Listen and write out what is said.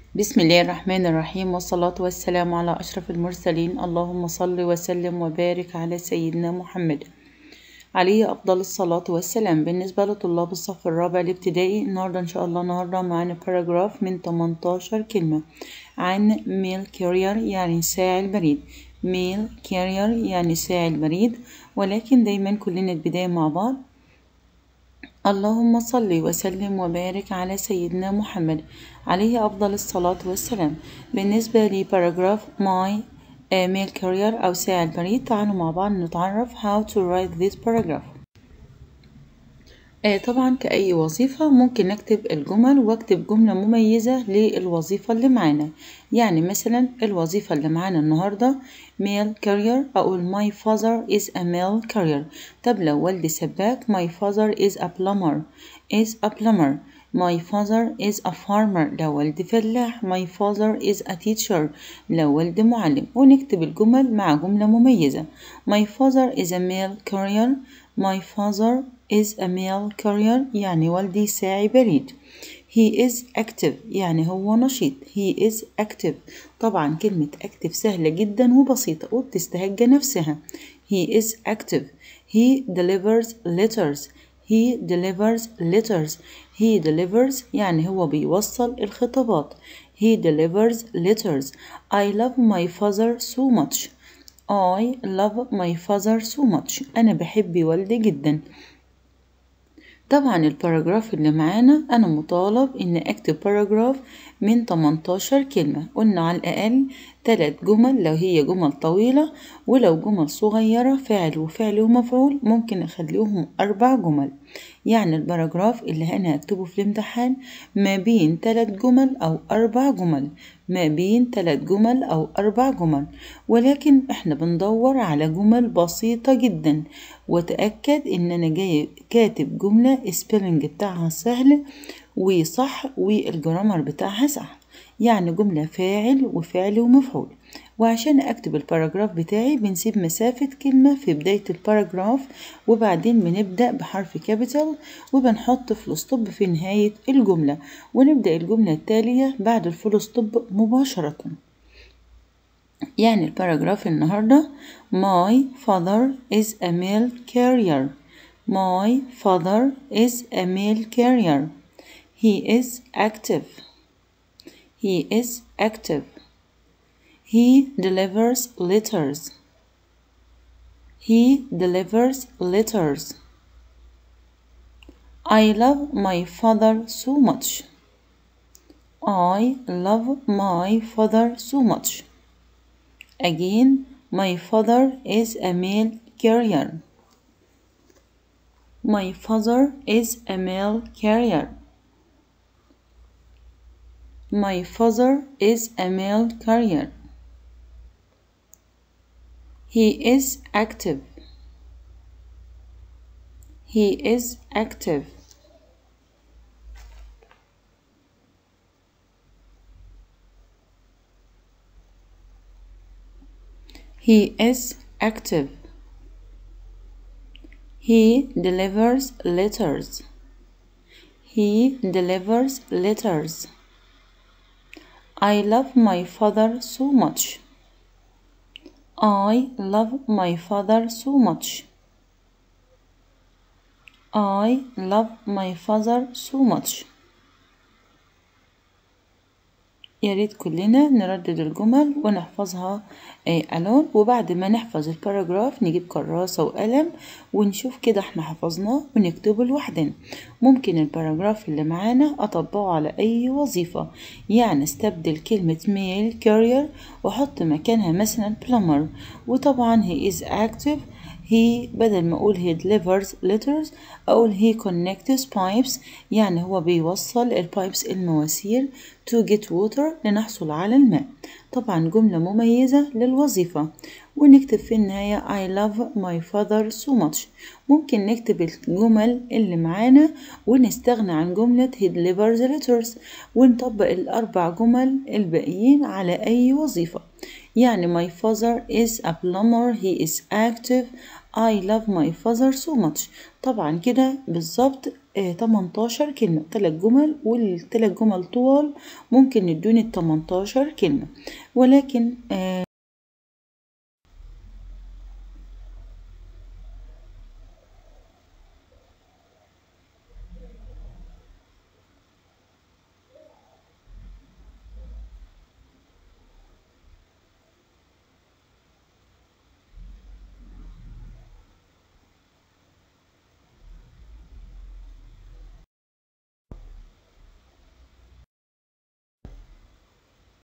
بسم الله الرحمن الرحيم والصلاة والسلام على أشرف المرسلين اللهم صل وسلم وبارك على سيدنا محمد عليه أفضل الصلاة والسلام بالنسبة لطلاب الصف الرابع الابتدائي النهاردة إن شاء الله النهاردة معانا باراجراف من 18 كلمة عن ميل كارير يعني ساعي البريد ميل كارير يعني ساعي البريد ولكن دايما كلنا البداية مع بعض اللهم صل وسلم وبارك على سيدنا محمد عليه أفضل الصلاة والسلام بالنسبة لباراجراف my mail career أو ساعة البريد تعالوا مع بعض نتعرف how to write this paragraph آه طبعا كأي وظيفة ممكن نكتب الجمل واكتب جملة مميزة للوظيفة اللي معانا يعني مثلا الوظيفة اللي معانا النهاردة male career أقول my father is a male career طب لو والدي سباك my father is a plumber is a plumber my father is a farmer لو والدي فلاح my father is a teacher لو والدي معلم ونكتب الجمل مع جملة مميزة my father is a male career my father is a male career يعني والدي ساعي بريد he is active يعني هو نشيط he is active طبعا كلمة active سهلة جدا وبسيطة وبتستهج نفسها he is active he delivers letters he delivers letters he delivers يعني هو بيوصل الخطابات he delivers letters I love my father so much I love my father so much أنا بحب والدي جدا طبعا الباراجراف اللي معانا أنا مطالب إن أكتب باراجراف من 18 كلمة قلنا على الأقل تلات جمل لو هي جمل طويلة ولو جمل صغيرة فاعل وفعل ومفعول ممكن أخليهم أربع جمل يعني الباراجراف اللي أنا هكتبه في الامتحان ما بين تلات جمل أو أربع جمل ما بين تلات جمل أو أربع جمل ولكن إحنا بندور على جمل بسيطة جدا وتأكد إن أنا جاي كاتب جملة سبيلنج بتاعها سهل وصح والجرامر بتاعها صح يعني جملة فاعل وفعل ومفعول وعشان أكتب الباراجراف بتاعي بنسيب مسافة كلمة في بداية الباراجراف وبعدين بنبدأ بحرف كابيتال وبنحط فول ستوب في نهاية الجملة ونبدأ الجملة التالية بعد الفول ستوب مباشرة يعني الباراجراف النهاردة My father is a mail carrier My father is a mail carrier He is active He is active He delivers letters. He delivers letters. I love my father so much. I love my father so much. Again, my father is a mail carrier. My father is a mail carrier. My father is a mail carrier. He is active. He is active. He is active. He delivers letters. He delivers letters. I love my father so much. I love my father so much. I love my father so much. يا ريت كلنا نردد الجمل ونحفظها ألون وبعد ما نحفظ الباراجراف نجيب كراسة وقلم ونشوف كده احنا حفظناه ونكتبه لوحدنا ممكن الباراجراف اللي معانا أطبقه على أي وظيفة يعني استبدل كلمة ميل كارير وأحط مكانها مثلا plumber وطبعا he is active he بدل ما أقول he delivers letters أقول he connects pipes يعني هو بيوصل البايبس المواسير to get water لنحصل على الماء طبعا جملة مميزة للوظيفة ونكتب في النهاية I love my father so much ممكن نكتب الجمل اللي معانا ونستغنى عن جملة he delivers letters ونطبق الأربع جمل الباقيين على أي وظيفة يعني my father is a plumber he is active I love my father so much طبعا كده بالظبط آه 18 كلمة تلات جمل والتلات جمل طوال ممكن ندوني ال 18 كلمة ولكن آه